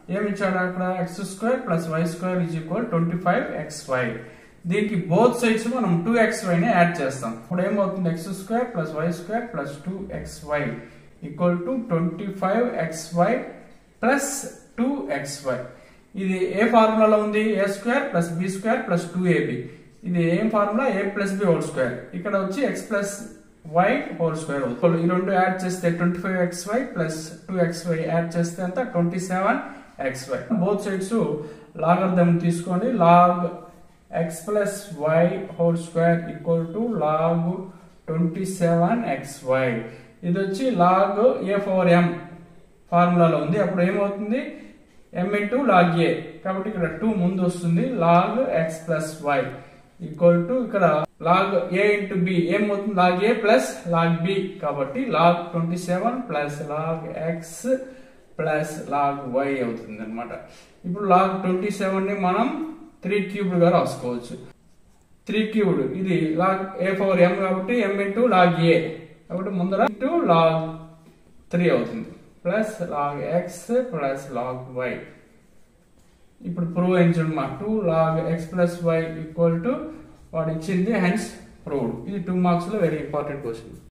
ఏమి ఇచ్చాడు అక్కడ X square plus Y square is equal twenty five X Y దీనికి బోత్ సైడ్స్ మనం టూ ఎక్స్ వైని యాడ్ చేస్తాం ఇప్పుడు ఏమవుతుంది X square plus Y square plus two X Y equal to twenty five X Y plus two X Y ఇది ఏ ఫార్ములాలో ఉంది A square plus B square plus two AB ఇది ఏం formula A plus B whole square ఇక్కడ వచ్చి X plus Y whole square అవుతుంది ఈ రెండు యాడ్ చేస్తే twenty five X Y plus two X Y add చేస్తే అంత twenty seven X Y both sides logarithm తీసుకోండి log X plus Y whole square equal to log twenty seven X Y ఇది వచ్చి log a four ఎం ఫార్ములాలో ఉంది అప్పుడు ఏమవుతుంది ఎం into log a కాబట్టి ఇక్కడ టూ ముందు వస్తుంది log X plus why equal to ఇక్కడ లాగ్ ఏ ఇంటూ బి ఏమవుతుంది log A plus log B కాబట్టి log twenty seven plus log X plus log Y అవుతుంది అనమాట ఇప్పుడు లాగ్ ట్వంటీ సెవెన్ ని మనం త్రీ క్యూబ్డ్ గా రాసుకోవచ్చు త్రీ క్యూబ్డ్ ఇది లాగ్ ఏ ఫోర్ ఎం కాబట్టి ఎం ఇంటూ లాగ్ ఏ కాబట్టి ముందర ఇంటూ లాగ్ త్రీ అవుతుంది plus log X plus log y ఇప్పుడు ప్రూవ్ అయించండి మా two log X plus why equal to వాడు ఇచ్చింది హెన్స్ ప్రూవ్డ్ ఇది టూ మార్క్స్ లో వెరీ ఇంపార్టెంట్ క్వశ్చన్